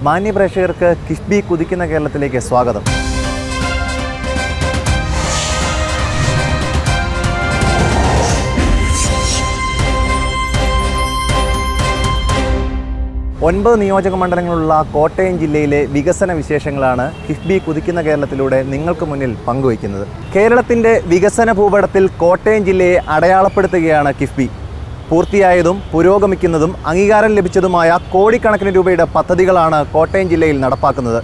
മാന്യ പ്രേക്ഷകർക്ക് കിഫ്ബി കുതിക്കുന്ന കേരളത്തിലേക്ക് സ്വാഗതം ഒൻപത് നിയോജക മണ്ഡലങ്ങളുള്ള കോട്ടയം ജില്ലയിലെ വികസന വിശേഷങ്ങളാണ് കിഫ്ബി കുതിക്കുന്ന കേരളത്തിലൂടെ നിങ്ങൾക്ക് മുന്നിൽ പങ്കുവയ്ക്കുന്നത് കേരളത്തിൻ്റെ വികസന ഭൂപടത്തിൽ കോട്ടയം ജില്ലയെ അടയാളപ്പെടുത്തുകയാണ് കിഫ്ബി പൂർത്തിയായതും പുരോഗമിക്കുന്നതും അംഗീകാരം ലഭിച്ചതുമായ കോടിക്കണക്കിന് രൂപയുടെ പദ്ധതികളാണ് കോട്ടയം ജില്ലയിൽ നടപ്പാക്കുന്നത്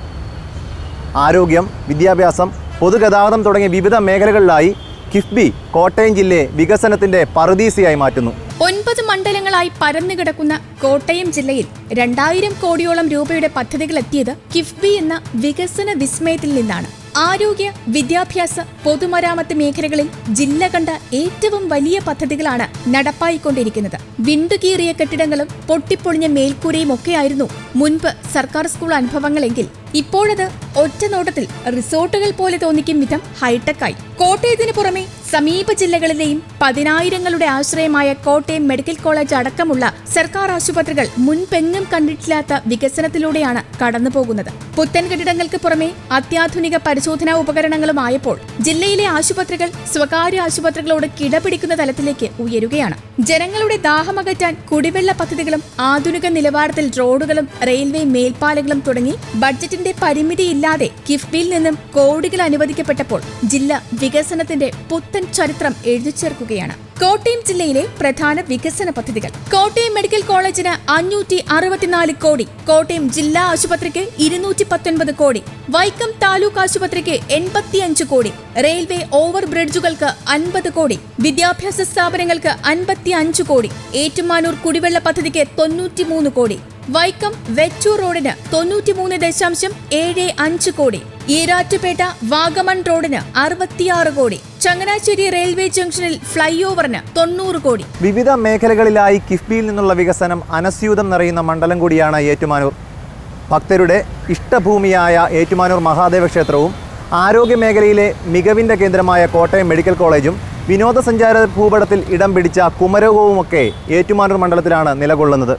ആരോഗ്യം വിദ്യാഭ്യാസം പൊതുഗതാഗതം തുടങ്ങിയ വിവിധ മേഖലകളിലായി കിഫ്ബി കോട്ടയം ജില്ലയെ വികസനത്തിന്റെ പറുദീസയായി മാറ്റുന്നു ഒൻപത് മണ്ഡലങ്ങളായി പരന്നുകിടക്കുന്ന കോട്ടയം ജില്ലയിൽ രണ്ടായിരം കോടിയോളം രൂപയുടെ പദ്ധതികൾ എത്തിയത് കിഫ്ബി എന്ന വികസന വിസ്മയത്തിൽ നിന്നാണ് ആരോഗ്യ വിദ്യാഭ്യാസ പൊതുമരാമത്ത് മേഖലകളിൽ ജില്ല കണ്ട ഏറ്റവും വലിയ പദ്ധതികളാണ് നടപ്പായിക്കൊണ്ടിരിക്കുന്നത് വിണ്ടുകീറിയ കെട്ടിടങ്ങളും പൊട്ടിപ്പൊളിഞ്ഞ മേൽക്കൂരയും ഒക്കെയായിരുന്നു മുൻപ് സർക്കാർ സ്കൂൾ അനുഭവങ്ങളെങ്കിൽ ഇപ്പോഴത് ഒറ്റ നോട്ടത്തിൽ റിസോർട്ടുകൾ പോലെ തോന്നിക്കും വിധം ഹൈടെക്കായി കോട്ടയത്തിന് പുറമെ സമീപ ജില്ലകളിലെയും പതിനായിരങ്ങളുടെ ആശ്രയമായ കോട്ടയം മെഡിക്കൽ കോളേജ് അടക്കമുള്ള സർക്കാർ ആശുപത്രികൾ മുൻപെങ്ങും കണ്ടിട്ടില്ലാത്ത വികസനത്തിലൂടെയാണ് കടന്നുപോകുന്നത് പുത്തൻ കെട്ടിടങ്ങൾക്ക് പുറമെ അത്യാധുനിക പരിശോധനാ ഉപകരണങ്ങളുമായപ്പോൾ ജില്ലയിലെ ആശുപത്രികൾ സ്വകാര്യ ആശുപത്രികളോട് കിടപിടിക്കുന്ന തലത്തിലേക്ക് ഉയരുകയാണ് ജനങ്ങളുടെ ദാഹമകറ്റാൻ കുടിവെള്ള പദ്ധതികളും ആധുനിക നിലവാരത്തിൽ റോഡുകളും റെയിൽവേ മേൽപ്പാലങ്ങളും തുടങ്ങി ബഡ്ജറ്റിന്റെ പരിമിതിയില്ലാതെ കിഫ്ബിയിൽ നിന്നും കോടികൾ അനുവദിക്കപ്പെട്ടപ്പോൾ ജില്ല വികസനത്തിന്റെ പുത്തൻ ചരിത്രം എഴുതിച്ചേർക്കുകയാണ് കോട്ടയം ജില്ലയിലെ പ്രധാന വികസന പദ്ധതികൾ കോട്ടയം മെഡിക്കൽ കോളേജിന് അഞ്ഞൂറ്റി അറുപത്തിനാല് കോടി കോട്ടയം ജില്ലാ ആശുപത്രിക്ക് ഇരുന്നൂറ്റി പത്തൊൻപത് കോടി വൈക്കം താലൂക്ക് ആശുപത്രിക്ക് എൺപത്തിയഞ്ച് കോടി റെയിൽവേ ഓവർ ബ്രിഡ്ജുകൾക്ക് അൻപത് കോടി വിദ്യാഭ്യാസ സ്ഥാപനങ്ങൾക്ക് അൻപത്തി അഞ്ച് കോടി ഏറ്റുമാനൂർ കുടിവെള്ള പദ്ധതിക്ക് തൊണ്ണൂറ്റിമൂന്ന് കോടി വൈക്കം വെച്ചൂർ റോഡിന് തൊണ്ണൂറ്റിമൂന്ന് ദശാംശം ഏഴ് അഞ്ച് കോടി ഈരാറ്റുപേട്ട വാഗമൺ റോഡിന് അറുപത്തിയാറ് കോടി ചങ്ങനാശ്ശേരി റെയിൽവേ ജംഗ്ഷനിൽ ഫ്ലൈ ഓവറിന് തൊണ്ണൂറ് കോടി വിവിധ മേഖലകളിലായി കിഫ്ബിയിൽ നിന്നുള്ള വികസനം അനസ്യൂതം നിറയുന്ന മണ്ഡലം കൂടിയാണ് ഏറ്റുമാനൂർ ഭക്തരുടെ ഇഷ്ടഭൂമിയായ ഏറ്റുമാനൂർ മഹാദേവ ക്ഷേത്രവും ആരോഗ്യ മേഖലയിലെ മികവിൻ്റെ കേന്ദ്രമായ കോട്ടയം മെഡിക്കൽ കോളേജും വിനോദസഞ്ചാര ഭൂപടത്തിൽ ഇടം പിടിച്ച കുമരകവുമൊക്കെ ഏറ്റുമാനൂർ മണ്ഡലത്തിലാണ് നിലകൊള്ളുന്നത്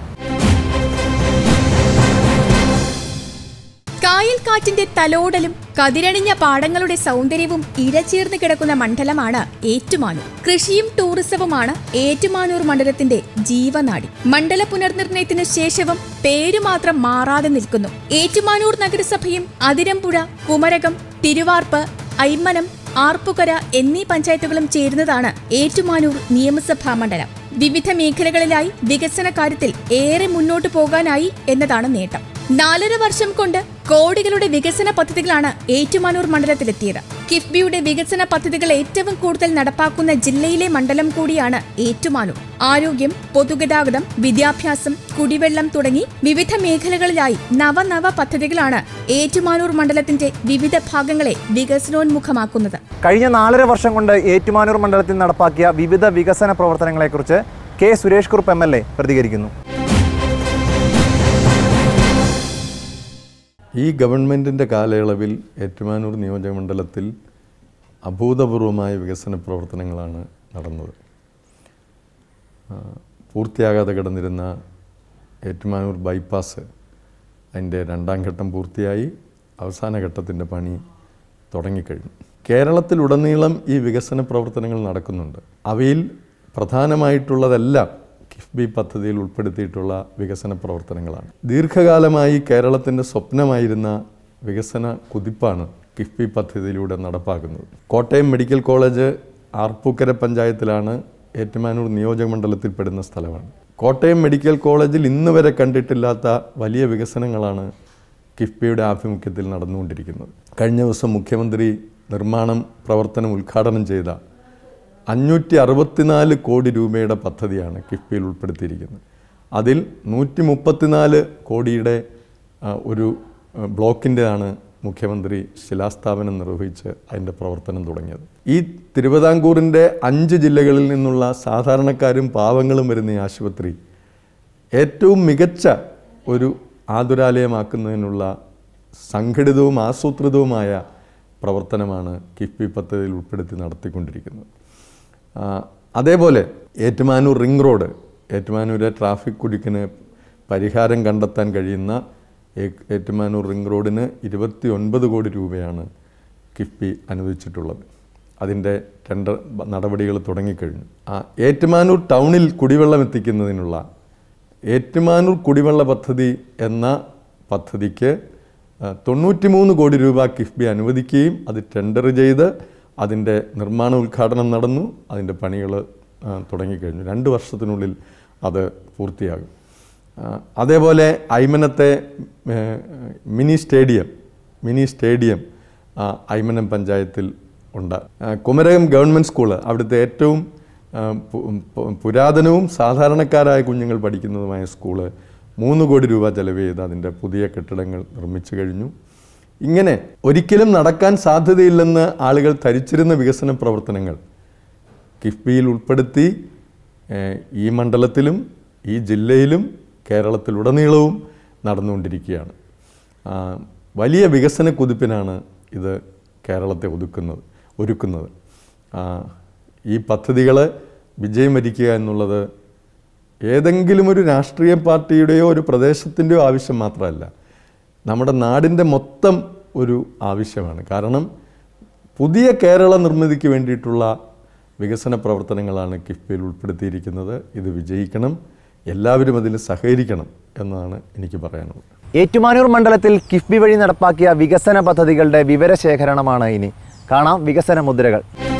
കായൽ കാറ്റിന്റെ തലോടലും കതിരണിഞ്ഞ പാടങ്ങളുടെ സൗന്ദര്യവും ഇഴചേർന്ന് കിടക്കുന്ന മണ്ഡലമാണ് ഏറ്റുമാനൂർ കൃഷിയും ടൂറിസവുമാണ് ഏറ്റുമാനൂർ മണ്ഡലത്തിന്റെ ജീവനാടി മണ്ഡല പുനർനിർണയത്തിനു ശേഷവും പേരു മാത്രം മാറാതെ നിൽക്കുന്നു ഏറ്റുമാനൂർ നഗരസഭയും അതിരമ്പുഴ കുമരകം തിരുവാർപ്പ് ഐമനം ആർപ്പുകര എന്നീ പഞ്ചായത്തുകളും ചേരുന്നതാണ് ഏറ്റുമാനൂർ നിയമസഭാ മണ്ഡലം വിവിധ മേഖലകളിലായി വികസന കാര്യത്തിൽ ഏറെ മുന്നോട്ടു പോകാനായി എന്നതാണ് നേട്ടം നാലര വർഷം കൊണ്ട് കോടികളുടെ വികസന പദ്ധതികളാണ് ഏറ്റുമാനൂർ മണ്ഡലത്തിലെത്തിയത് കിഫ്ബിയുടെ വികസന പദ്ധതികൾ ഏറ്റവും കൂടുതൽ നടപ്പാക്കുന്ന ജില്ലയിലെ മണ്ഡലം കൂടിയാണ് ഏറ്റുമാനൂർ ആരോഗ്യം പൊതുഗതാഗതം വിദ്യാഭ്യാസം കുടിവെള്ളം തുടങ്ങി വിവിധ മേഖലകളിലായി നവനവ പദ്ധതികളാണ് ഏറ്റുമാനൂർ മണ്ഡലത്തിന്റെ വിവിധ ഭാഗങ്ങളെ വികസനോന്മുഖമാക്കുന്നത് കഴിഞ്ഞ നാലര വർഷം കൊണ്ട് ഏറ്റുമാനൂർ മണ്ഡലത്തിൽ നടപ്പാക്കിയ വിവിധ വികസന പ്രവർത്തനങ്ങളെക്കുറിച്ച് K Suresh Kurup M L A പ്രതികരിക്കുന്നു ഈ ഗവൺമെൻറ്റിൻ്റെ കാലയളവിൽ ഏറ്റുമാനൂർ നിയോജകമണ്ഡലത്തിൽ അഭൂതപൂർവമായ വികസന പ്രവർത്തനങ്ങളാണ് നടന്നത് ആ, പൂർത്തിയാകാതെ കിടന്നിരുന്ന ഏറ്റുമാനൂർ ബൈപ്പാസ് അതിൻ്റെ രണ്ടാം ഘട്ടം പൂർത്തിയായി അവസാന ഘട്ടത്തിൻ്റെ പണി തുടങ്ങിക്കഴിഞ്ഞു കേരളത്തിലുടനീളം ഈ വികസന പ്രവർത്തനങ്ങൾ നടക്കുന്നുണ്ട് അവയിൽ പ്രധാനമായിട്ടുള്ളതെല്ലാം കിഫ്ബി പദ്ധതിയിൽ ഉൾപ്പെടുത്തിയിട്ടുള്ള വികസന പ്രവർത്തനങ്ങളാണ് ദീർഘകാലമായി കേരളത്തിൻ്റെ സ്വപ്നമായിരുന്ന വികസന കുതിപ്പാണ് കിഫ്ബി പദ്ധതിയിലൂടെ നടപ്പാക്കുന്നത് കോട്ടയം മെഡിക്കൽ കോളേജ് ആർപ്പൂക്കര പഞ്ചായത്തിലാണ് ഏറ്റുമാനൂർ നിയോജകമണ്ഡലത്തിൽപ്പെടുന്ന സ്ഥലമാണ് കോട്ടയം മെഡിക്കൽ കോളേജിൽ ഇന്ന് വരെ കണ്ടിട്ടില്ലാത്ത വലിയ വികസനങ്ങളാണ് കിഫ്ബിയുടെ ആഭിമുഖ്യത്തിൽ നടന്നുകൊണ്ടിരിക്കുന്നത് കഴിഞ്ഞ ദിവസം മുഖ്യമന്ത്രി നിർമ്മാണം പ്രവർത്തനം ഉദ്ഘാടനം ചെയ്ത അഞ്ഞൂറ്റി അറുപത്തിനാല് കോടി രൂപയുടെ പദ്ധതിയാണ് കിഫ്ബിയിൽ ഉൾപ്പെടുത്തിയിരിക്കുന്നത് അതിൽ നൂറ്റി മുപ്പത്തിനാല് കോടിയുടെ ആ, ഒരു ആ, ബ്ലോക്കിൻ്റെതാണ് മുഖ്യമന്ത്രി ശിലാസ്ഥാപനം നിർവഹിച്ച് അതിൻ്റെ പ്രവർത്തനം തുടങ്ങിയത് ഈ തിരുവിതാംകൂറിൻ്റെ അഞ്ച് ജില്ലകളിൽ നിന്നുള്ള സാധാരണക്കാരും പാവങ്ങളും വരുന്ന ഈ ആശുപത്രി ഏറ്റവും മികച്ച ഒരു ആതുരാലയമാക്കുന്നതിനുള്ള സംഘടിതവും ആസൂത്രിതവുമായ പ്രവർത്തനമാണ് കിഫ്ബി പദ്ധതിയിൽ ഉൾപ്പെടുത്തി നടത്തിക്കൊണ്ടിരിക്കുന്നത് ആ, അതേപോലെ ഏറ്റുമാനൂർ റിംഗ് റോഡ് ഏറ്റുമാനൂരെ ട്രാഫിക് കുരുക്കിന് പരിഹാരം കണ്ടെത്താൻ കഴിയുന്ന ഏ- ഏറ്റുമാനൂർ റിംഗ് റോഡിന് ഇരുപത്തി ഒൻപത് കോടി രൂപയാണ് കിഫ്ബി അനുവദിച്ചിട്ടുള്ളത് അതിൻ്റെ ടെൻഡർ ബ- നടപടികൾ തുടങ്ങിക്കഴിഞ്ഞു ആ ഏറ്റുമാനൂർ ടൗണിൽ കുടിവെള്ളം എത്തിക്കുന്നതിനുള്ള ഏറ്റുമാനൂർ കുടിവെള്ള പദ്ധതി എന്ന പദ്ധതിക്ക് ആ, തൊണ്ണൂറ്റിമൂന്ന് കോടി രൂപ കിഫ്ബി അനുവദിക്കുകയും അത് ടെൻഡർ ചെയ്ത് അതിൻ്റെ നിർമ്മാണ ഉദ്ഘാടനം നടന്നു അതിൻ്റെ പണികൾ തുടങ്ങിക്കഴിഞ്ഞു രണ്ട് വർഷത്തിനുള്ളിൽ അത് പൂർത്തിയാകും ആ, അതേപോലെ ഐമനത്തെ ഏ, മിനി സ്റ്റേഡിയം മിനി സ്റ്റേഡിയം ആ, ഐമനം പഞ്ചായത്തിൽ ഉണ്ട് ആ, കുമരകം ഗവൺമെൻറ് സ്കൂള് അവിടുത്തെ ഏറ്റവും ആ, പു- പു- പുരാതനവും സാധാരണക്കാരായ കുഞ്ഞുങ്ങൾ പഠിക്കുന്നതുമായ സ്കൂള് മൂന്ന് കോടി രൂപ ചെലവ് ചെയ്ത് അതിൻ്റെ പുതിയ കെട്ടിടങ്ങൾ നിർമ്മിച്ചു കഴിഞ്ഞു ഇങ്ങനെ ഒരിക്കലും നടക്കാൻ സാധ്യതയില്ലെന്ന് ആളുകൾ ധരിച്ചിരുന്ന വികസന പ്രവർത്തനങ്ങൾ കിഫ്ബിയിൽ ഉൾപ്പെടുത്തി ഏഹ്, ഈ മണ്ഡലത്തിലും ഈ ജില്ലയിലും കേരളത്തിലുടനീളവും നടന്നുകൊണ്ടിരിക്കുകയാണ് ആ, വലിയ വികസന കുതിപ്പിനാണ് ഇത് കേരളത്തെ ഒതുക്കുന്നത് ഒരുക്കുന്നത് ആ, ഈ പദ്ധതികൾ വിജയം വരിക്കുക എന്നുള്ളത് ഏതെങ്കിലും ഒരു രാഷ്ട്രീയ പാർട്ടിയുടെയോ ഒരു പ്രദേശത്തിൻ്റെയോ ആവശ്യം മാത്രമല്ല നമ്മുടെ നാടിൻ്റെ മൊത്തം ഒരു ആവശ്യമാണ് കാരണം പുതിയ കേരള നിർമ്മിതിക്ക് വേണ്ടിയിട്ടുള്ള വികസന പ്രവർത്തനങ്ങളാണ് കിഫ്ബിയിൽ ഉൾപ്പെടുത്തിയിരിക്കുന്നത് ഇത് വിജയിക്കണം എല്ലാവരും അതിൽ സഹകരിക്കണം എന്നാണ് എനിക്ക് പറയാനുള്ളത് ഏറ്റുമാനൂർ മണ്ഡലത്തിൽ കിഫ്ബി വഴി നടപ്പാക്കിയ വികസന പദ്ധതികളുടെ വിവരശേഖരണമാണ് ഇനി കാണാം വികസന മുദ്രകൾ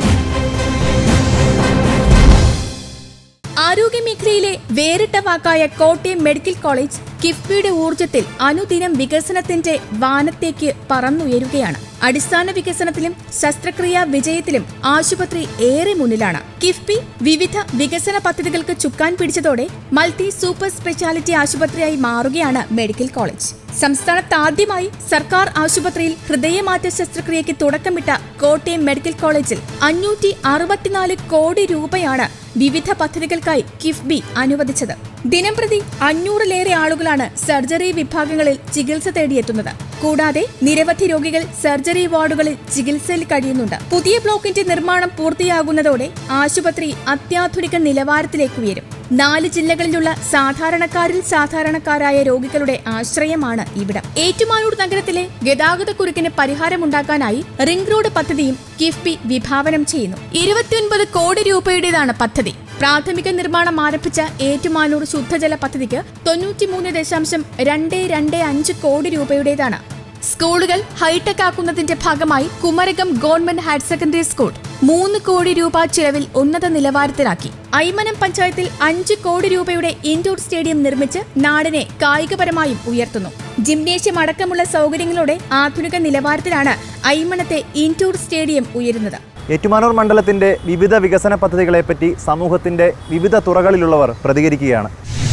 ആരോഗ്യമേഖലയിലെ വേറിട്ട വാക്കായ കോട്ടയം മെഡിക്കൽ കോളേജ് കിഫ്ബിയുടെ ഊർജത്തിൽ അനുദിനം വികസനത്തിന്റെ വാനത്തേക്ക് പറന്നുയരുകയാണ് അടിസ്ഥാന വികസനത്തിലും ശസ്ത്രക്രിയാ വിജയത്തിലും ആശുപത്രി ഏറെ മുന്നിലാണ് കിഫ്ബി വിവിധ വികസന പദ്ധതികൾക്ക് ചുക്കാൻ പിടിച്ചതോടെ മൾട്ടി സൂപ്പർ സ്പെഷ്യാലിറ്റി ആശുപത്രിയായി മാറുകയാണ് മെഡിക്കൽ കോളേജ് സംസ്ഥാനത്ത് ആദ്യമായി സർക്കാർ ആശുപത്രിയിൽ ഹൃദയമാറ്റ ശസ്ത്രക്രിയയ്ക്ക് തുടക്കമിട്ട കോട്ടയം മെഡിക്കൽ കോളേജിൽ അഞ്ഞൂറ്റി അറുപത്തിനാല് കോടി രൂപയാണ് വിവിധ പദ്ധതികൾക്കായി കിഫ്ബി അനുവദിച്ചത് ദിനംപ്രതി അഞ്ഞൂറിലേറെ ആളുകളാണ് സർജറി വിഭാഗങ്ങളിൽ ചികിത്സ തേടിയെത്തുന്നത് കൂടാതെ നിരവധി രോഗികൾ സർജറി വാർഡുകളിൽ ചികിത്സയിൽ കഴിയുന്നുണ്ട് പുതിയ ബ്ലോക്കിന്റെ നിർമ്മാണം പൂർത്തിയാകുന്നതോടെ ആശുപത്രി അത്യാധുനിക നിലവാരത്തിലേക്ക് ഉയരും നാല് ജില്ലകളിലുള്ള സാധാരണക്കാരിൽ സാധാരണക്കാരായ രോഗികളുടെ ആശ്രയമാണ് ഇവിടം ഏറ്റുമാനൂർ നഗരത്തിലെ ഗതാഗതക്കുരുക്കിന് പരിഹാരമുണ്ടാക്കാനായി റിംഗ് റോഡ് പദ്ധതിയും കിഫ്ബി വിഭാവനം ചെയ്യുന്നു ഇരുപത്തിയൊൻപത് കോടി രൂപയുടേതാണ് പദ്ധതി പ്രാഥമിക നിർമ്മാണം ആരംഭിച്ച ഏറ്റുമാനൂർ ശുദ്ധജല പദ്ധതിക്ക് തൊണ്ണൂറ്റിമൂന്ന് ദശാംശം രണ്ട് രണ്ട് അഞ്ച് കോടി രൂപയുടേതാണ് സ്കൂളുകൾ ഹൈടെക് ആക്കുന്നതിന്റെ ഭാഗമായി Kumarakom government higher secondary school മൂന്ന് കോടി രൂപ ചിലവിൽ ഉന്നത നിലവാരത്തിലാക്കി ഐമനം പഞ്ചായത്തിൽ അഞ്ച് കോടി രൂപയുടെ ഇൻഡോർ സ്റ്റേഡിയം നിർമ്മിച്ച് നാടിനെ കായികപരമായും ഉയർത്തുന്നു ജിംനേഷ്യം അടക്കമുള്ള സൗകര്യങ്ങളോടെ ആധുനിക നിലവാരത്തിലാണ് ഐമണത്തെ ഇൻഡോർ സ്റ്റേഡിയം ഉയരുന്നത് ഏറ്റുമാനൂർ മണ്ഡലത്തിന്റെ വിവിധ വികസന പദ്ധതികളെപ്പറ്റി സമൂഹത്തിന്റെ വിവിധ തുറകളിലുള്ളവർ പ്രതികരിക്കുകയാണ്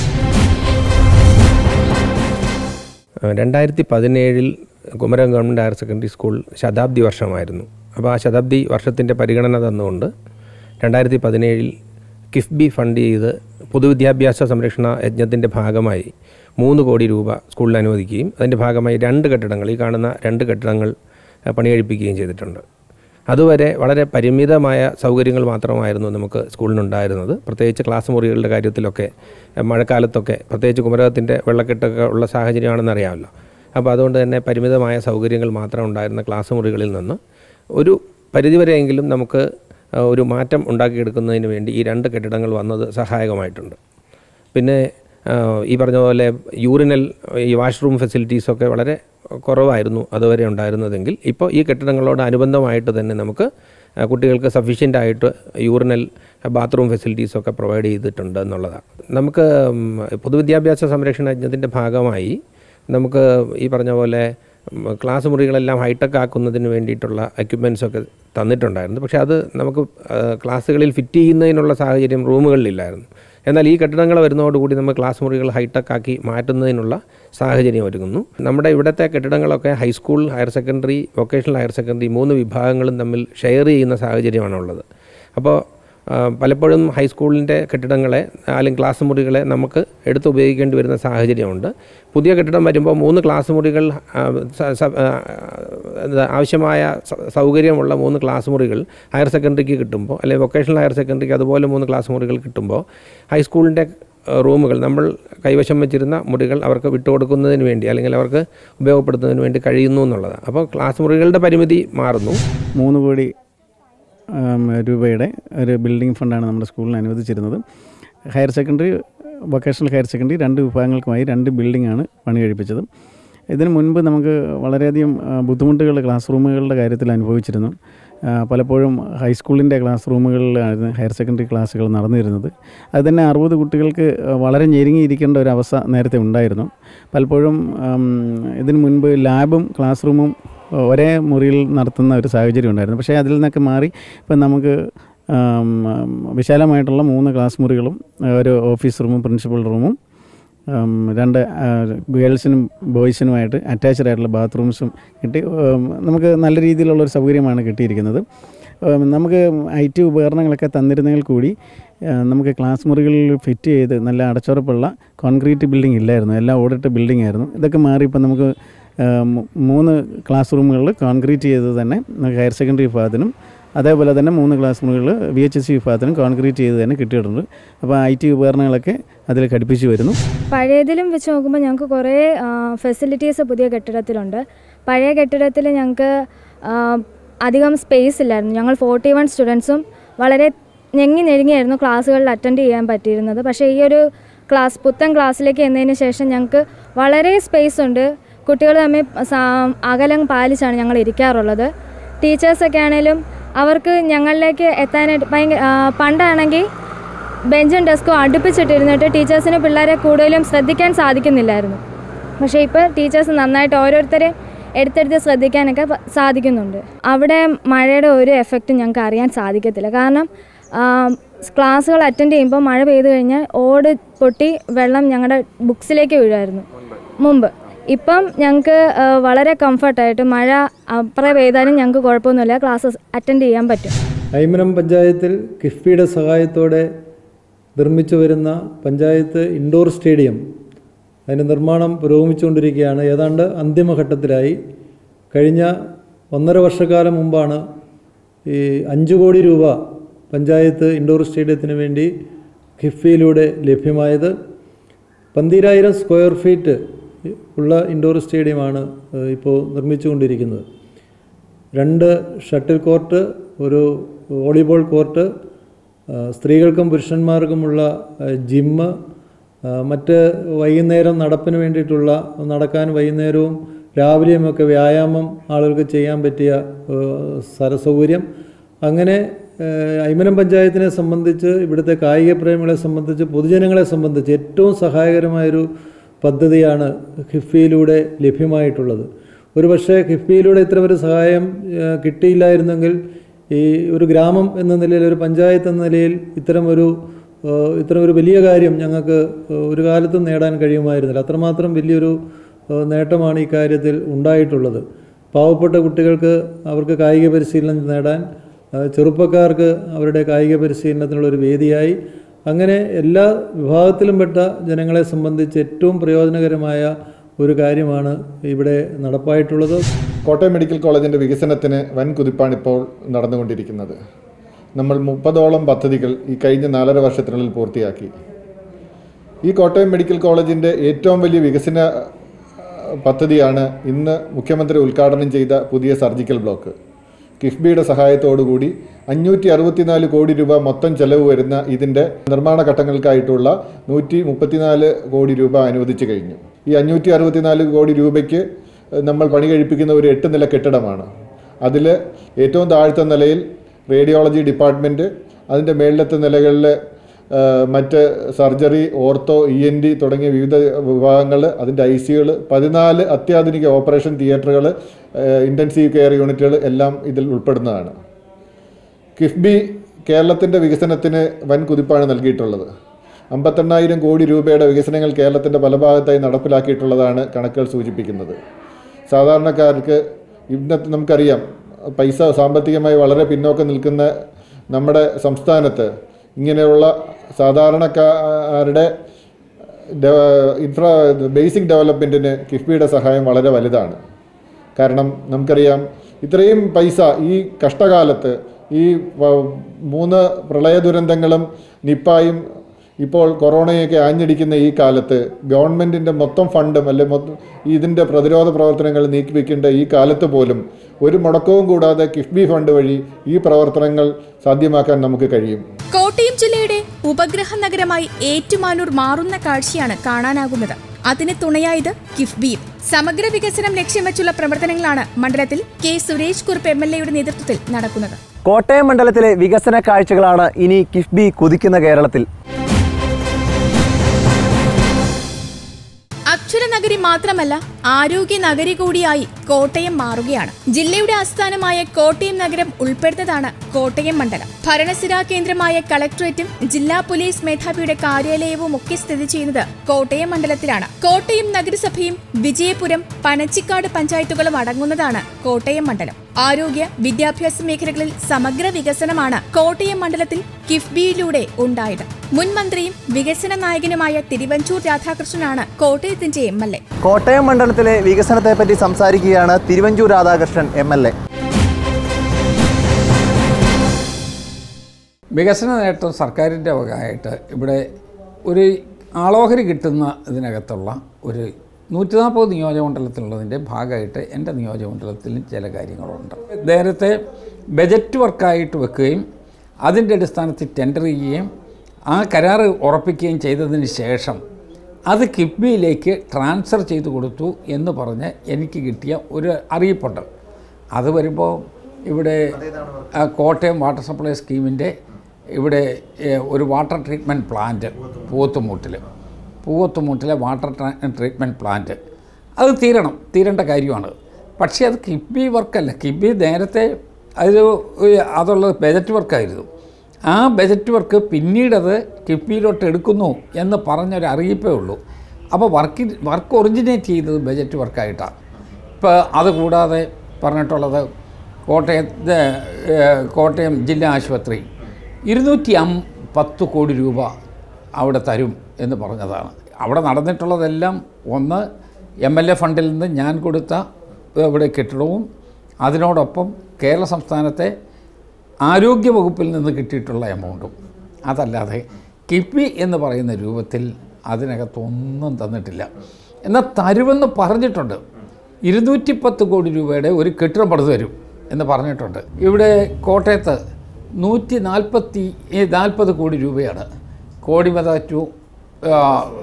രണ്ടായിരത്തി പതിനേഴിൽ Kumarakom government higher secondary school ശതാബ്ദി വർഷമായിരുന്നു അപ്പോൾ ആ ശതാബ്ദി വർഷത്തിൻ്റെ പരിഗണന തന്നുകൊണ്ട് രണ്ടായിരത്തി പതിനേഴിൽ കിഫ്ബി ഫണ്ട് ചെയ്ത് പൊതുവിദ്യാഭ്യാസ സംരക്ഷണ യജ്ഞത്തിൻ്റെ ഭാഗമായി മൂന്ന് കോടി രൂപ സ്കൂളിൽ അനുവദിക്കുകയും അതിൻ്റെ ഭാഗമായി രണ്ട് കെട്ടിടങ്ങൾ ഈ കാണുന്ന രണ്ട് കെട്ടിടങ്ങൾ അഹ്, പണികഴിപ്പിക്കുകയും ചെയ്തിട്ടുണ്ട് അതുവരെ വളരെ പരിമിതമായ സൗകര്യങ്ങൾ മാത്രമായിരുന്നു നമുക്ക് സ്കൂളിനുണ്ടായിരുന്നത് പ്രത്യേകിച്ച് ക്ലാസ് മുറികളുടെ കാര്യത്തിലൊക്കെ എഹ്, മഴക്കാലത്തൊക്കെ പ്രത്യേകിച്ച് കുമരകത്തിൻ്റെ വെള്ളക്കെട്ടൊക്കെ ഉള്ള സാഹചര്യമാണെന്ന് അറിയാമല്ലോ അപ്പോൾ അതുകൊണ്ട് തന്നെ പരിമിതമായ സൗകര്യങ്ങൾ മാത്രം ഉണ്ടായിരുന്ന ക്ലാസ് മുറികളിൽ നിന്ന് ഒരു പരിധിവരെയെങ്കിലും നമുക്ക് അഹ്, ഒരു മാറ്റം ഉണ്ടാക്കിയെടുക്കുന്നതിന് വേണ്ടി ഈ രണ്ട് കെട്ടിടങ്ങൾ വന്നത് സഹായകമായിട്ടുണ്ട് പിന്നെ ആ, ഈ പറഞ്ഞ പോലെ യൂറിനൽ ഈ വാഷ്റൂം ഫെസിലിറ്റീസൊക്കെ വളരെ കുറവായിരുന്നു അതുവരെ ഉണ്ടായിരുന്നതെങ്കിൽ ഇപ്പോൾ ഈ കെട്ടിടങ്ങളോട് അനുബന്ധമായിട്ട് തന്നെ നമുക്ക് ആ, കുട്ടികൾക്ക് സഫീഷ്യൻ്റ് ആയിട്ട് യൂറിനൽ ബാത്റൂം ഫെസിലിറ്റീസൊക്കെ പ്രൊവൈഡ് ചെയ്തിട്ടുണ്ട് എന്നുള്ളതാണ് നമുക്ക് ഉം, പൊതുവിദ്യാഭ്യാസ സംരക്ഷണ യജ്ഞത്തിൻ്റെ ഭാഗമായി നമുക്ക് ഈ പറഞ്ഞ പോലെ ഉം, ക്ലാസ് മുറികളെല്ലാം ഹൈടെക് ആക്കുന്നതിന് വേണ്ടിയിട്ടുള്ള എക്യുപ്മെൻറ്റ്സ് ഒക്കെ തന്നിട്ടുണ്ടായിരുന്നു പക്ഷേ അത് നമുക്ക് ആ, ക്ലാസ്സുകളിൽ ഫിറ്റ് ചെയ്യുന്നതിനുള്ള സാഹചര്യം റൂമുകളിലില്ലായിരുന്നു എന്നാൽ ഈ കെട്ടിടങ്ങൾ വരുന്നതോടുകൂടി നമ്മൾ ക്ലാസ് മുറികൾ ഹൈടെക് ആക്കി മാറ്റുന്നതിനുള്ള സാഹചര്യം ഒരുങ്ങുന്നു നമ്മുടെ ഇവിടുത്തെ കെട്ടിടങ്ങളൊക്കെ high school higher secondary vocational higher secondary മൂന്ന് വിഭാഗങ്ങളും തമ്മിൽ ഷെയർ ചെയ്യുന്ന സാഹചര്യമാണുള്ളത് അപ്പോൾ ആ, പലപ്പോഴും ഹൈസ്കൂളിൻ്റെ കെട്ടിടങ്ങളെ അല്ലെങ്കിൽ ക്ലാസ് മുറികളെ നമുക്ക് എടുത്ത് ഉപയോഗിക്കേണ്ടി വരുന്ന സാഹചര്യമുണ്ട് പുതിയ കെട്ടിടം വരുമ്പോൾ മൂന്ന് ക്ലാസ് മുറികൾ ആ, സ- സ- ആ, എന്താ, ആവശ്യമായ സ- സൗകര്യമുള്ള മൂന്ന് ക്ലാസ് മുറികൾ ഹയർ സെക്കൻഡറിക്ക് കിട്ടുമ്പോൾ അല്ലെങ്കിൽ വൊക്കേഷണൽ ഹയർ സെക്കൻഡറിക്ക് അതുപോലെ മൂന്ന് ക്ലാസ് മുറികൾ കിട്ടുമ്പോൾ ഹൈസ്കൂളിൻ്റെ റൂമുകൾ നമ്മൾ കൈവശം വെച്ചിരുന്ന മുറികൾ അവർക്ക് വിട്ടുകൊടുക്കുന്നതിന് വേണ്ടി അല്ലെങ്കിൽ അവർക്ക് ഉപയോഗപ്പെടുത്തുന്നതിന് വേണ്ടി കഴിയുന്നു എന്നുള്ളതാണ് അപ്പോൾ ക്ലാസ് മുറികളുടെ പരിമിതി മാറുന്നു മൂന്ന് കോടി ആം, രൂപയുടെ ഒരു ബിൽഡിംഗ് ഫണ്ടാണ് നമ്മുടെ സ്കൂളിന് അനുവദിച്ചിരുന്നത് higher secondary vocational higher secondary രണ്ട് വിഭാഗങ്ങൾക്കുമായി രണ്ട് ബിൽഡിംഗാണ് പണി കഴിപ്പിച്ചത് ഇതിനു മുൻപ് നമുക്ക് വളരെയധികം ആ, ബുദ്ധിമുട്ടുകൾ ക്ലാസ് റൂമുകളുടെ കാര്യത്തിൽ അനുഭവിച്ചിരുന്നു ആ, പലപ്പോഴും ഹൈസ്കൂളിൻ്റെ ക്ലാസ് റൂമുകളിലായിരുന്നു ഹയർ സെക്കൻഡറി ക്ലാസ്സുകൾ നടന്നിരുന്നത് അത് തന്നെ അറുപത് കുട്ടികൾക്ക് ആ, വളരെ ഞെരുങ്ങിയിരിക്കേണ്ട ഒരു അവസ്ഥ നേരത്തെ ഉണ്ടായിരുന്നു പലപ്പോഴും ആം, ഇതിനു മുൻപ് ലാബും ക്ലാസ് റൂമും ഒരേ മുറിയിൽ നടത്തുന്ന ഒരു സാഹചര്യം ഉണ്ടായിരുന്നു പക്ഷേ അതിൽ നിന്നൊക്കെ മാറി ഇപ്പം നമുക്ക് ആം, ആം, വിശാലമായിട്ടുള്ള മൂന്ന് ക്ലാസ് മുറികളും ആ, ഒരു ഓഫീസ് റൂമും പ്രിൻസിപ്പൽ റൂമും ആം, രണ്ട് ആ, ഗേൾസിനും ബോയ്സിനുമായിട്ട് അറ്റാച്ച്ഡ് ആയിട്ടുള്ള ബാത്റൂംസും കിട്ടി ആം, നമുക്ക് നല്ല രീതിയിലുള്ള ഒരു സൗകര്യമാണ് കിട്ടിയിരിക്കുന്നത് ആം, നമുക്ക് ഐ ടി ഉപകരണങ്ങളൊക്കെ തന്നിരുന്നെങ്കിൽ കൂടി ആ, നമുക്ക് ക്ലാസ് മുറികളിൽ ഫിറ്റ് ചെയ്ത് നല്ല അടച്ചുറപ്പുള്ള കോൺക്രീറ്റ് ബിൽഡിംഗ് ഇല്ലായിരുന്നു എല്ലാം ഓടിട്ട ബിൽഡിംഗ് ആയിരുന്നു ഇതൊക്കെ മാറി ഇപ്പം നമുക്ക് ആ, മൂ- മൂന്ന് ക്ലാസ് റൂമുകളിൽ കോൺക്രീറ്റ് ചെയ്ത് തന്നെ നമുക്ക് ഹയർ സെക്കൻഡറി വിഭാഗത്തിനും അതേപോലെ തന്നെ മൂന്ന് ക്ലാസ് മുറികളിൽ വി എച്ച് എസ് സി വിഭാഗത്തിനും കോൺക്രീറ്റ് ചെയ്ത് തന്നെ കിട്ടിയിട്ടുണ്ട് അപ്പോൾ ഐ ടി ഉപകരണങ്ങളൊക്കെ അതിൽ ഘടിപ്പിച്ച് വരുന്നു പഴയതിലും വെച്ച് നോക്കുമ്പോൾ ഞങ്ങൾക്ക് കുറേ ഫെസിലിറ്റീസ് പുതിയ കെട്ടിടത്തിലുണ്ട് പഴയ കെട്ടിടത്തിൽ ഞങ്ങൾക്ക് ആ, അധികം സ്പേസ് ഇല്ലായിരുന്നു ഞങ്ങൾ ഫോർട്ടി വൺ സ്റ്റുഡൻസും വളരെ ഞെങ്ങി ഞെരുങ്ങിയായിരുന്നു ക്ലാസ്സുകളിൽ അറ്റൻഡ് ചെയ്യാൻ പറ്റിയിരുന്നത് പക്ഷേ ഈ ഒരു ക്ലാസ് പുത്തൻ ക്ലാസ്സിലേക്ക് എന്നതിന് ശേഷം ഞങ്ങൾക്ക് വളരെ സ്പേസ് ഉണ്ട് കുട്ടികൾ തമ്മിൽ സാ- അകലം പാലിച്ചാണ് ഞങ്ങൾ ഇരിക്കാറുള്ളത് ടീച്ചേഴ്സൊക്കെ ആണെങ്കിലും അവർക്ക് ഞങ്ങളിലേക്ക് എത്താനായിട്ട് ഭയങ്കര ആ, പണ്ടാണെങ്കിൽ ബെഞ്ചും ഡെസ്കും അടുപ്പിച്ചിട്ടിരുന്നിട്ട് ടീച്ചേഴ്സിന് പിള്ളേരെ കൂടുതലും ശ്രദ്ധിക്കാൻ സാധിക്കുന്നില്ലായിരുന്നു പക്ഷേ ഇപ്പോൾ ടീച്ചേഴ്സ് നന്നായിട്ട് ഓരോരുത്തരെ എടുത്തെടുത്ത് ശ്രദ്ധിക്കാനൊക്കെ പ- സാധിക്കുന്നുണ്ട് അവിടെ മഴയുടെ ഒരു എഫക്റ്റും ഞങ്ങൾക്ക് അറിയാൻ സാധിക്കത്തില്ല കാരണം ക്ലാസ്സുകൾ അറ്റൻഡ് ചെയ്യുമ്പോൾ മഴ പെയ്തു കഴിഞ്ഞാൽ ഓട് പൊട്ടി വെള്ളം ഞങ്ങളുടെ ബുക്സിലേക്ക് വീഴുമായിരുന്നു മുമ്പ് ഇപ്പം ഞങ്ങൾക്ക് വളരെ കംഫർട്ടായിട്ട് മഴ അപ്പുറം പെയ്താലും ഞങ്ങൾക്ക് കുഴപ്പമൊന്നുമില്ല ക്ലാസ്സസ് അറ്റൻഡ് ചെയ്യാൻ പറ്റും ഐമനം പഞ്ചായത്തിൽ കിഫ്ബിയുടെ സഹായത്തോടെ നിർമ്മിച്ചു വരുന്ന പഞ്ചായത്ത് ഇൻഡോർ സ്റ്റേഡിയം അതിൻ്റെ നിർമ്മാണം പുരോഗമിച്ചുകൊണ്ടിരിക്കുകയാണ് ഏതാണ്ട് അന്തിമഘട്ടത്തിലായി കഴിഞ്ഞ ഒന്നര വർഷക്കാലം മുമ്പാണ് ഈ അഞ്ച് കോടി രൂപ പഞ്ചായത്ത് ഇൻഡോർ സ്റ്റേഡിയത്തിന് വേണ്ടി കിഫ്ബിയിലൂടെ ലഭ്യമായത് പന്തിരായിരം സ്ക്വയർ ഫീറ്റ് ഉള്ള ഇൻഡോർ സ്റ്റേഡിയമാണ് ഏഹ്, ഇപ്പോൾ നിർമ്മിച്ചുകൊണ്ടിരിക്കുന്നത് രണ്ട് ഷട്ടിൽ കോർട്ട് ഒരു വോളിബോൾ കോർട്ട് ആ, സ്ത്രീകൾക്കും പുരുഷന്മാർക്കുമുള്ള ആ, ജിമ്മ് ആ, മറ്റ് വൈകുന്നേരം നടപ്പിന് വേണ്ടിയിട്ടുള്ള നടക്കാൻ വൈകുന്നേരവും രാവിലെയുമൊക്കെ വ്യായാമം ആളുകൾക്ക് ചെയ്യാൻ പറ്റിയ ആ, സ്ഥലസൗകര്യം അങ്ങനെ ആ, ഐമനം പഞ്ചായത്തിനെ സംബന്ധിച്ച് ഇവിടുത്തെ കായിക പ്രേമികളെ സംബന്ധിച്ച് പൊതുജനങ്ങളെ സംബന്ധിച്ച് ഏറ്റവും സഹായകരമായൊരു പദ്ധതിയാണ് ഹിഫിയിലൂടെ ലഭ്യമായിട്ടുള്ളത് ഒരുപക്ഷെ കിഫ്ബിയിലൂടെ ഇത്തരമൊരു സഹായം ആ, കിട്ടിയില്ലായിരുന്നെങ്കിൽ ഈ ഒരു ഗ്രാമം എന്ന നിലയിൽ ഒരു പഞ്ചായത്ത് എന്ന നിലയിൽ ഇത്തരമൊരു ആ, ഇത്തരമൊരു വലിയ കാര്യം ഞങ്ങൾക്ക് ആ, ഒരു കാലത്തും നേടാൻ കഴിയുമായിരുന്നില്ല അത്രമാത്രം വലിയൊരു ആ, നേട്ടമാണ് ഈ കാര്യത്തിൽ ഉണ്ടായിട്ടുള്ളത് പാവപ്പെട്ട കുട്ടികൾക്ക് അവർക്ക് കായിക പരിശീലനം നേടാൻ ആ, ചെറുപ്പക്കാർക്ക് അവരുടെ കായിക പരിശീലനത്തിനുള്ള ഒരു വേദിയായി അങ്ങനെ എല്ലാ വിഭാഗത്തിലും പെട്ട ജനങ്ങളെ സംബന്ധിച്ച് ഏറ്റവും പ്രയോജനകരമായ ഒരു കാര്യമാണ് ഇവിടെ നടപ്പായിട്ടുള്ളത് കോട്ടയം മെഡിക്കൽ കോളേജിൻ്റെ വികസനത്തിന് വൻ കുതിപ്പാണിപ്പോൾ നടന്നുകൊണ്ടിരിക്കുന്നത് നമ്മൾ മുപ്പതോളം പദ്ധതികൾ ഈ കഴിഞ്ഞ നാലര വർഷത്തിനുള്ളിൽ പൂർത്തിയാക്കി ഈ കോട്ടയം മെഡിക്കൽ കോളേജിൻ്റെ ഏറ്റവും വലിയ വികസന ആ, പദ്ധതിയാണ് ഇന്ന് മുഖ്യമന്ത്രി ഉദ്ഘാടനം ചെയ്ത പുതിയ സർജിക്കൽ ബ്ലോക്ക് കിഫ്ബിയുടെ സഹായത്തോടുകൂടി അഞ്ഞൂറ്റി അറുപത്തിനാല് കോടി രൂപ മൊത്തം ചെലവ് വരുന്ന ഇതിൻ്റെ നിർമ്മാണ ഘട്ടങ്ങൾക്കായിട്ടുള്ള നൂറ്റി മുപ്പത്തിനാല് കോടി രൂപ അനുവദിച്ചു കഴിഞ്ഞു ഈ അഞ്ഞൂറ്റി അറുപത്തിനാല് കോടി രൂപയ്ക്ക് നമ്മൾ പണി കഴിപ്പിക്കുന്ന ഒരു എട്ട് നില കെട്ടിടമാണ് അതിൽ ഏറ്റവും താഴ്ത്ത നിലയിൽ റേഡിയോളജി ഡിപ്പാർട്ട്മെൻറ്റ് അതിൻ്റെ മേളിലത്തെ നിലകളിൽ മറ്റ് surgery ortho E N D തുടങ്ങിയ വിവിധ വിഭാഗങ്ങൾ അതിൻ്റെ ഐ സികൾ പതിനാല് അത്യാധുനിക ഓപ്പറേഷൻ തിയേറ്ററുകൾ ഇൻറ്റൻസീവ് കെയർ യൂണിറ്റുകൾ എല്ലാം ഇതിൽ ഉൾപ്പെടുന്നതാണ് കിഫ്ബി കേരളത്തിൻ്റെ വികസനത്തിന് വൻ കുതിപ്പാണ് നൽകിയിട്ടുള്ളത് അമ്പത്തെണ്ണായിരം കോടി രൂപയുടെ വികസനങ്ങൾ കേരളത്തിൻ്റെ പല ഭാഗത്തായി നടപ്പിലാക്കിയിട്ടുള്ളതാണ് കണക്കുകൾ സൂചിപ്പിക്കുന്നത് സാധാരണക്കാർക്ക് ഇന്നത്തെ നമുക്കറിയാം പൈസ സാമ്പത്തികമായി വളരെ പിന്നോക്കം നിൽക്കുന്ന നമ്മുടെ സംസ്ഥാനത്ത് ഇങ്ങനെയുള്ള സാധാരണക്കാരുടെ ഇൻഫ്രാ ബേസിക് ഡെവലപ്മെൻറ്റിന് കിഫ്ബിയുടെ സഹായം വളരെ വലുതാണ് കാരണം നമുക്കറിയാം ഇത്രയും പൈസ ഈ കഷ്ടകാലത്ത് ഈ വ- മൂന്ന് പ്രളയ ദുരന്തങ്ങളും നിപ്പായും ഇപ്പോൾ കൊറോണയൊക്കെ ആഞ്ഞടിക്കുന്ന ഈ കാലത്ത് ഗവൺമെൻറ്റിൻ്റെ മൊത്തം ഫണ്ടും അല്ലെ മൊത്തം ഇതിൻ്റെ പ്രതിരോധ പ്രവർത്തനങ്ങൾ നീക്കിവെക്കേണ്ട ഈ കാലത്ത് പോലും ഒരു മുടക്കവും കൂടാതെ കിഫ്ബി ഫണ്ട് വഴി ഈ പ്രവർത്തനങ്ങൾ സാധ്യമാക്കാൻ നമുക്ക് കഴിയും കോട്ടയം ജില്ലയുടെ ഉപഗ്രഹ നഗരമായി ഏറ്റുമാനൂർ മാറുന്ന കാഴ്ചയാണ് കാണാനാകുന്നത് അതിന് തുണയായത് കിഫ്ബിയും സമഗ്ര വികസനം ലക്ഷ്യം വെച്ചുള്ള പ്രവർത്തനങ്ങളാണ് മണ്ഡലത്തിൽ K Suresh Kurup M L എയുടെ നേതൃത്വത്തിൽ നടക്കുന്നത് കോട്ടയം മണ്ഡലത്തിലെ വികസന കാഴ്ചകളാണ് ഇനി കിഫ്ബി കുതിക്കുന്ന കേരളത്തിൽ അക്ഷര നഗരി മാത്രമല്ല ആരോഗ്യ നഗരി കൂടിയായി കോട്ടയം മാറുകയാണ് ജില്ലയുടെ ആസ്ഥാനമായ കോട്ടയം നഗരം ഉൾപ്പെടുന്നതാണ് കോട്ടയം മണ്ഡലം ഭരണസിരാ കേന്ദ്രമായ കളക്ടറേറ്റും ജില്ലാ പോലീസ് മേധാവിയുടെ കാര്യാലയവും ഒക്കെ സ്ഥിതി ചെയ്യുന്നത് കോട്ടയം മണ്ഡലത്തിലാണ് കോട്ടയം നഗരസഭയും വിജയപുരം പനച്ചിക്കാട് പഞ്ചായത്തുകളും അടങ്ങുന്നതാണ് കോട്ടയം മണ്ഡലം ആരോഗ്യ വിദ്യാഭ്യാസ മേഖലകളിൽ സമഗ്ര വികസനമാണ് കോട്ടയം മണ്ഡലത്തിൽ കിഫ്ബിയിലൂടെ ഉണ്ടായത് മുൻ മന്ത്രിയും വികസന നായകനുമായ തിരുവഞ്ചൂർ രാധാകൃഷ്ണനാണ് കോട്ടയത്തിന്റെ എം എൽ എ കോട്ടയം മണ്ഡലത്തിലെ വികസനത്തെപ്പറ്റി സംസാരിക്കുകയാണ് Thiruvanchoor Radhakrishnan M L A വികസന നേട്ടം സർക്കാരിൻ്റെ വകയായിട്ട് ഇവിടെ ഒരു ആളോഹരി കിട്ടുന്ന ഇതിനകത്തുള്ള ഒരു നൂറ്റി നാൽപ്പത് നിയോജകമണ്ഡലത്തിലുള്ളതിൻ്റെ ഭാഗമായിട്ട് എൻ്റെ നിയോജകമണ്ഡലത്തിലും ചില കാര്യങ്ങളുണ്ട് നേരത്തെ ബജറ്റ് വർക്കായിട്ട് വെക്കുകയും അതിൻ്റെ അടിസ്ഥാനത്തിൽ ടെൻഡർ ചെയ്യുകയും ആ കരാർ ഉറപ്പിക്കുകയും ചെയ്തതിന് ശേഷം അത് കിഫ്ബിയിലേക്ക് ട്രാൻസ്ഫർ ചെയ്തു കൊടുത്തു എന്ന് പറഞ്ഞ് എനിക്ക് കിട്ടിയ ഒരു അറിയിപ്പുണ്ട് അത് വരുമ്പോൾ ഇവിടെ ആ, കോട്ടയം വാട്ടർ സപ്ലൈ സ്കീമിൻ്റെ ഇവിടെ ഏ, ഒരു വാട്ടർ ട്രീറ്റ്മെൻറ്റ് പ്ലാന്റ് പൂവത്തുമൂട്ടിൽ പൂവത്തുമൂട്ടിലെ വാട്ടർ ട്രീറ്റ്മെൻറ്റ് പ്ലാന്റ് അത് തീരണം തീരേണ്ട കാര്യമാണ് പക്ഷേ അത് കിബി വർക്കല്ല കിബി നേരത്തെ അത് ഒരു അതുള്ളത് ബജറ്റ് വർക്കായിരുന്നു ആ ബജറ്റ് വർക്ക് പിന്നീടത് കിഫ്ബിയിലോട്ട് എടുക്കുന്നു എന്ന് പറഞ്ഞൊരു അറിയിപ്പേ ഉള്ളൂ അപ്പോൾ വർക്ക് വർക്ക് ഒറിജിനേറ്റ് ചെയ്തത് ബജറ്റ് വർക്കായിട്ടാണ് ഇപ്പോൾ അതുകൂടാതെ പറഞ്ഞിട്ടുള്ളത് കോട്ടയത്ത് ഏഹ്, കോട്ടയം ജില്ലാ ആശുപത്രി ഇരുന്നൂറ്റി അം പത്ത് കോടി രൂപ അവിടെ തരും എന്ന് പറഞ്ഞതാണ് അവിടെ നടന്നിട്ടുള്ളതെല്ലാം ഒന്ന് എം എൽ എ ഫണ്ടിൽ നിന്ന് ഞാൻ കൊടുത്ത ഏഹ്, ഇവിടെ കെട്ടിടവും അതിനോടൊപ്പം കേരള സംസ്ഥാനത്തെ ആരോഗ്യ വകുപ്പിൽ നിന്ന് കിട്ടിയിട്ടുള്ള എമൗണ്ടും അതല്ലാതെ കിഫ്ബി എന്ന് പറയുന്ന രൂപത്തിൽ അതിനകത്തൊന്നും തന്നിട്ടില്ല എന്നാൽ തരുമെന്ന് പറഞ്ഞിട്ടുണ്ട് ഇരുന്നൂറ്റി പത്ത് കോടി രൂപയുടെ ഒരു കെട്ടിടം പണിത് തരും എന്ന് പറഞ്ഞിട്ടുണ്ട് ഇവിടെ കോട്ടയത്ത് നൂറ്റി നാൽപ്പത്തി നാൽപ്പത് കോടി രൂപയാണ് കോടിമത ടു ആ,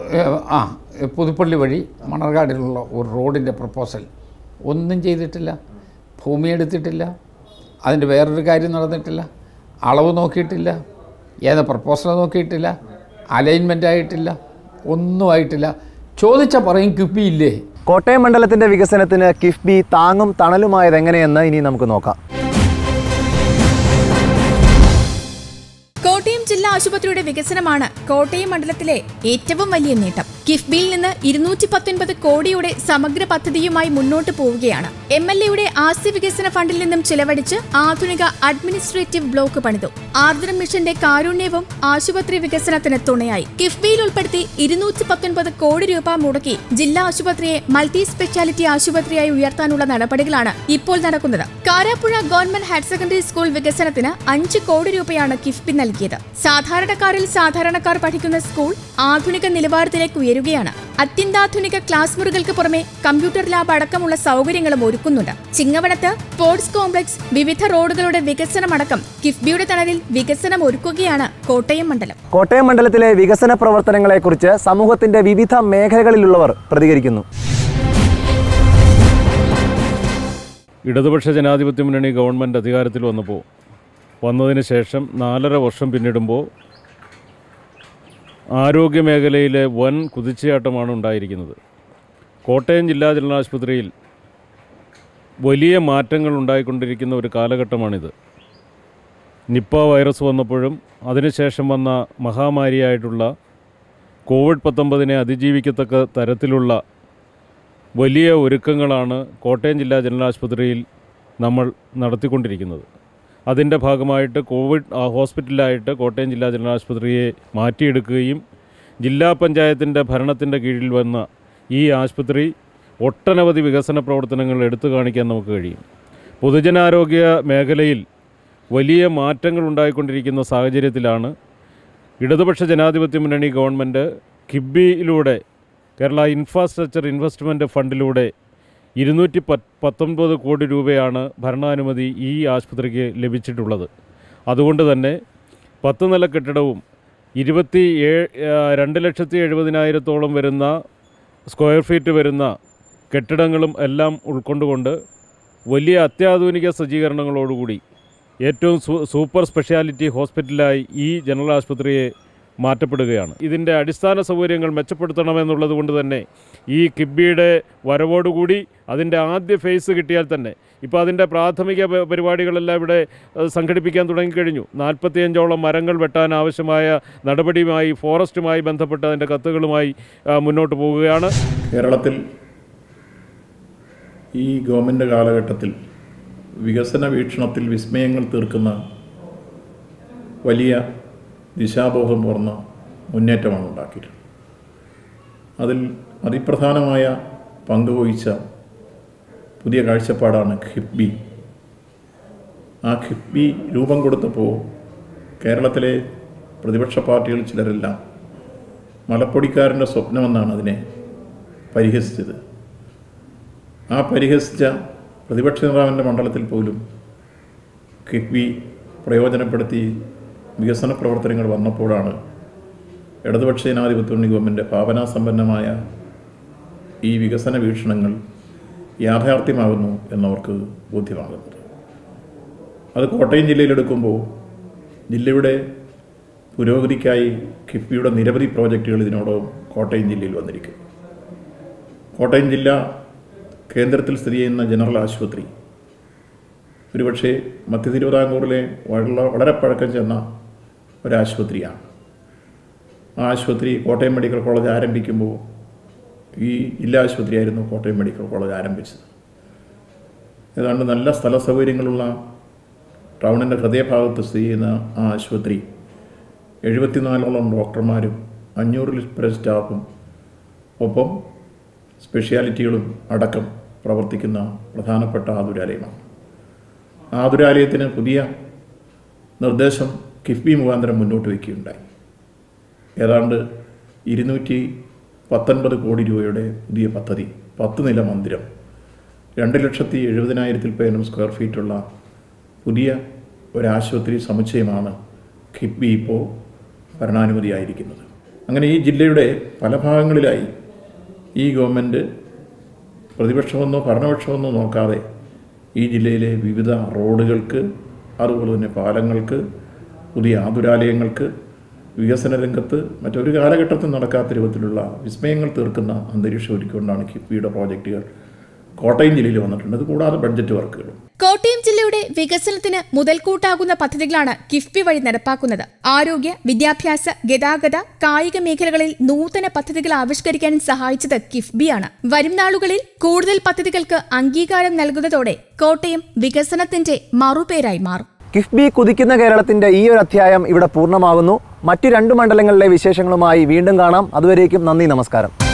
ആ പുതുപ്പള്ളി വഴി മണർകാടിലുള്ള ഒരു റോഡിൻ്റെ പ്രപ്പോസൽ ഒന്നും ചെയ്തിട്ടില്ല ഭൂമി എടുത്തിട്ടില്ല അതിൻ്റെ വേറൊരു കാര്യം നടന്നിട്ടില്ല അളവ് നോക്കിയിട്ടില്ല ഏത് പ്രപ്പോസൽ നോക്കിയിട്ടില്ല അലൈൻമെൻ്റ് ആയിട്ടില്ല ഒന്നും ആയിട്ടില്ല ചോദിച്ചാൽ പറയും കിപ്പിയില്ലേ കോട്ടയം മണ്ഡലത്തിന്റെ വികസനത്തിന് കിഫ്ബി താങ്ങും തണലുമായത് എങ്ങനെയെന്ന് ഇനി നമുക്ക് നോക്കാം കോട്ടയം ജില്ലാ ആശുപത്രിയുടെ വികസനമാണ് കോട്ടയം മണ്ഡലത്തിലെ ഏറ്റവും വലിയ നേട്ടം കിഫ്ബിയിൽ നിന്ന് ഇരുന്നൂറ്റി പത്തൊൻപത് കോടിയുടെ സമഗ്ര പദ്ധതിയുമായി മുന്നോട്ട് പോവുകയാണ് എം എൽ എയുടെ ആസ്തി വികസന ഫണ്ടിൽ നിന്നും ചിലവഴിച്ച് ആധുനിക അഡ്മിനിസ്ട്രേറ്റീവ് ബ്ലോക്ക് പണിതു ആർദ്രം മിഷന്റെ കാരുണ്യവും ആശുപത്രി വികസനത്തിന് തുണയായി കിഫ്ബിയിൽ ഉൾപ്പെടുത്തി ഇരുന്നൂറ്റി പത്തൊൻപത് കോടി രൂപ മുടക്കി ജില്ലാ ആശുപത്രിയെ മൾട്ടി സ്പെഷ്യാലിറ്റി ആശുപത്രിയായി ഉയർത്താനുള്ള നടപടികളാണ് ഇപ്പോൾ നടക്കുന്നത് Karappuzha government higher secondary school വികസനത്തിന് അഞ്ച് കോടി രൂപയാണ് കിഫ്ബി നൽകിയത് സാധാരണക്കാരിൽ സാധാരണക്കാർ പഠിക്കുന്ന സ്കൂൾ ആധുനിക നിലവാരത്തിലേക്ക് ഉയരുകയാണ് അത്യന്താധുനിക ക്ലാസ് മുറികൾക്ക് പുറമെ കമ്പ്യൂട്ടർ ലാബ് അടക്കമുള്ള സൗകര്യങ്ങളും ഒരുക്കുന്നുണ്ട് ചിങ്ങവനത്ത് സ്പോർട്സ് കോംപ്ലക്സ് വിവിധ റോഡുകളുടെ വികസനമടക്കം കിഫ്ബിയുടെ തണലിൽ വികസനം ഒരുക്കുകയാണ് കോട്ടയം മണ്ഡലം കോട്ടയം മണ്ഡലത്തിലെ വികസന പ്രവർത്തനങ്ങളെക്കുറിച്ച് സമൂഹത്തിന്റെ വിവിധ മേഖലകളിലുള്ളവർ പ്രതികരിക്കുന്നു ഇടതുപക്ഷ ജനാധിപത്യ മുന്നണി ഗവൺമെൻറ് അധികാരത്തിൽ വന്നപ്പോൾ വന്നതിന് ശേഷം നാലര വർഷം പിന്നിടുമ്പോൾ ആരോഗ്യ മേഖലയിലെ വൻ കുതിച്ചുചാട്ടമാണ് ഉണ്ടായിരിക്കുന്നത് കോട്ടയം ജില്ലാ ജനറൽ ആശുപത്രിയിൽ വലിയ മാറ്റങ്ങൾ ഉണ്ടായിക്കൊണ്ടിരിക്കുന്ന ഒരു കാലഘട്ടമാണിത് നിപ്പ വൈറസ് വന്നപ്പോഴും അതിനുശേഷം വന്ന മഹാമാരിയായിട്ടുള്ള കോവിഡ് പത്തൊമ്പതിനെ അതിജീവിക്കത്തക്ക തരത്തിലുള്ള വലിയ ഒരുക്കങ്ങളാണ് കോട്ടയം ജില്ലാ ജനറൽ ആശുപത്രിയിൽ നമ്മൾ നടത്തിക്കൊണ്ടിരിക്കുന്നത് അതിൻ്റെ ഭാഗമായിട്ട് കോവിഡ് ആ, ഹോസ്പിറ്റലായിട്ട് കോട്ടയം ജില്ലാ ജനറൽ ആശുപത്രിയെ മാറ്റിയെടുക്കുകയും ജില്ലാ പഞ്ചായത്തിൻ്റെ ഭരണത്തിൻ്റെ കീഴിൽ വന്ന ഈ ആശുപത്രി ഒട്ടനവധി വികസന പ്രവർത്തനങ്ങൾ എടുത്തു കാണിക്കാൻ നമുക്ക് കഴിയും പൊതുജനാരോഗ്യ മേഖലയിൽ വലിയ മാറ്റങ്ങൾ ഉണ്ടായിക്കൊണ്ടിരിക്കുന്ന സാഹചര്യത്തിലാണ് ഇടതുപക്ഷ ജനാധിപത്യ മുന്നണി ഗവൺമെൻറ് കിബിയിലൂടെ കേരള ഇൻഫ്രാസ്ട്രക്ചർ ഇൻവെസ്റ്റ്മെൻറ്റ് ഫണ്ടിലൂടെ ഇരുന്നൂറ്റി പത്ത് പത്തൊൻപത് കോടി രൂപയാണ് ഭരണാനുമതി ഈ ആശുപത്രിക്ക് ലഭിച്ചിട്ടുള്ളത് അതുകൊണ്ട് തന്നെ പത്ത് നില കെട്ടിടവും ഇരുപത്തി ഏഴ് രണ്ട് ലക്ഷത്തി എഴുപതിനായിരത്തോളം വരുന്ന സ്ക്വയർ ഫീറ്റ് വരുന്ന കെട്ടിടങ്ങളും എല്ലാം ഉൾക്കൊണ്ടുകൊണ്ട് വലിയ അത്യാധുനിക സജ്ജീകരണങ്ങളോടുകൂടി ഏറ്റവും സൂ- സൂപ്പർ സ്പെഷ്യാലിറ്റി ഹോസ്പിറ്റലായി ഈ ജനറൽ ആശുപത്രിയെ മാറ്റപ്പെടുകയാണ് ഇതിൻ്റെ അടിസ്ഥാന സൗകര്യങ്ങൾ മെച്ചപ്പെടുത്തണമെന്നുള്ളത് കൊണ്ട് തന്നെ ഈ കിബിയുടെ വരവോടുകൂടി അതിൻ്റെ ആദ്യ ഫേസ് കിട്ടിയാൽ തന്നെ ഇപ്പോൾ അതിൻ്റെ പ്രാഥമിക പ- പരിപാടികളെല്ലാം ഇവിടെ ഏഹ്, സംഘടിപ്പിക്കാൻ തുടങ്ങിക്കഴിഞ്ഞു നാൽപ്പത്തിയഞ്ചോളം മരങ്ങൾ വെട്ടാൻ ആവശ്യമായ നടപടിയുമായി ഫോറസ്റ്റുമായി ബന്ധപ്പെട്ട് അതിൻ്റെ കത്തുകളുമായി ആ, മുന്നോട്ട് പോവുകയാണ് കേരളത്തിൽ ഈ ഗവൺമെൻറ് കാലഘട്ടത്തിൽ വികസന വീക്ഷണത്തിൽ വിസ്മയങ്ങൾ തീർക്കുന്ന വലിയ ദിശാബോധം തുറന്ന മുന്നേറ്റമാണ് ഉണ്ടാക്കിയിട്ടുള്ളത് അതിൽ അതിപ്രധാനമായ പങ്കുവഹിച്ച പുതിയ കാഴ്ചപ്പാടാണ് ഖിബ്ബി ആ ഖിബ്ബി രൂപം കൊടുത്തപ്പോൾ കേരളത്തിലെ പ്രതിപക്ഷ പാർട്ടികൾ ചിലരെല്ലാം മലപ്പൊടിക്കാരൻ്റെ സ്വപ്നമെന്നാണ് അതിനെ പരിഹസിച്ചത് ആ പരിഹസിച്ച പ്രതിപക്ഷ നേതാവിൻ്റെ മണ്ഡലത്തിൽ പോലും കിഫ്ബി പ്രയോജനപ്പെടുത്തി വികസന പ്രവർത്തനങ്ങൾ വന്നപ്പോഴാണ് ഇടതുപക്ഷ ജനാധിപത്യ മുന്നണി ഗവൺമെൻറ് ഭാവനാസമ്പന്നമായ ഈ വികസന വീക്ഷണങ്ങൾ യാഥാർത്ഥ്യമാകുന്നു എന്നവർക്ക് ബോധ്യമാകുന്നത് അത് കോട്ടയം ജില്ലയിലെടുക്കുമ്പോൾ ജില്ലയുടെ പുരോഗതിക്കായി കിഫ്ബിയുടെ നിരവധി പ്രോജക്റ്റുകൾ ഇതിനോടകം കോട്ടയം ജില്ലയിൽ വന്നിരിക്കും കോട്ടയം ജില്ല കേന്ദ്രത്തിൽ സ്ഥിതി ചെയ്യുന്ന ജനറൽ ആശുപത്രി ഒരുപക്ഷെ മധ്യ തിരുവിതാംകൂറിലെ വളരെ വളരെ പഴക്കം ചെന്ന ഒരാശുപത്രിയാണ് ആ ആശുപത്രി കോട്ടയം മെഡിക്കൽ കോളേജ് ആരംഭിക്കുമ്പോൾ ഈ ജില്ലാ ആശുപത്രിയായിരുന്നു കോട്ടയം മെഡിക്കൽ കോളേജ് ആരംഭിച്ചത് ഏതാണ്ട് നല്ല സ്ഥല സൗകര്യങ്ങളുള്ള ടൗണിൻ്റെ ഹൃദയഭാഗത്ത് സ്ഥിതി ചെയ്യുന്ന ആ ആശുപത്രി എഴുപത്തിനാലോളം ഡോക്ടർമാരും അഞ്ഞൂറിൽ പരം സ്റ്റാഫും ഒപ്പം സ്പെഷ്യാലിറ്റികളും അടക്കം പ്രവർത്തിക്കുന്ന പ്രധാനപ്പെട്ട ആതുരാലയമാണ് ആതുരാലയത്തിന് പുതിയ നിർദ്ദേശം കിഫ്ബി മുഖാന്തരം മുന്നോട്ട് വയ്ക്കുകയുണ്ടായി ഏതാണ്ട് ഇരുന്നൂറ്റി പത്തൊൻപത് കോടി രൂപയുടെ പുതിയ പദ്ധതി പത്ത് നില മന്ദിരം രണ്ട് ലക്ഷത്തി എഴുപതിനായിരത്തിൽ പേരും സ്ക്വയർ ഫീറ്റുള്ള പുതിയ ഒരാശുപത്രി സമുച്ചയമാണ് കിഫ്ബി ഇപ്പോൾ ഭരണാനുമതിയായിരിക്കുന്നത് അങ്ങനെ ഈ ജില്ലയുടെ പല ഭാഗങ്ങളിലായി ഈ ഗവൺമെൻറ് പ്രതിപക്ഷമെന്നോ ഭരണപക്ഷമെന്നോ നോക്കാതെ ഈ ജില്ലയിലെ വിവിധ റോഡുകൾക്ക് അതുപോലെ തന്നെ പാലങ്ങൾക്ക് പുതിയ ആതുരാലയങ്ങൾക്ക് വികസന രംഗത്ത് മറ്റൊരു കാലഘട്ടത്തിൽ നടക്കാത്ത രൂപത്തിലുള്ള വിസ്മയങ്ങൾ തീർക്കുന്ന അന്തരീക്ഷം ഒരുക്കിക്കൊണ്ടാണ് കിഫ്ബിയുടെ പ്രോജക്റ്റുകൾ കോട്ടയം ജില്ലയിൽ വന്നിട്ടുണ്ട് അത് കൂടാതെ ബഡ്ജറ്റ് വർക്കുകളും കോട്ടയം ജില്ലയുടെ വികസനത്തിന് മുതൽക്കൂട്ടാകുന്ന പദ്ധതികളാണ് കിഫ്ബി വഴി നടപ്പാക്കുന്നത് ആരോഗ്യ വിദ്യാഭ്യാസ ഗതാഗത കായിക മേഖലകളിൽ നൂതന പദ്ധതികൾ ആവിഷ്കരിക്കാൻ സഹായിച്ചത് കിഫ്ബിയാണ് വരും നാളുകളിൽ കൂടുതൽ പദ്ധതികൾക്ക് അംഗീകാരം നൽകുന്നതോടെ കോട്ടയം വികസനത്തിന്റെ മറുപേരായി മാറും കിഫ്ബി കുതിക്കുന്ന കേരളത്തിന്റെ ഈ ഒരു അധ്യായം ഇവിടെ പൂർണ്ണമാകുന്നു മറ്റു രണ്ട് മണ്ഡലങ്ങളിലെ വിശേഷങ്ങളുമായി വീണ്ടും കാണാം അതുവരേക്കും നന്ദി നമസ്കാരം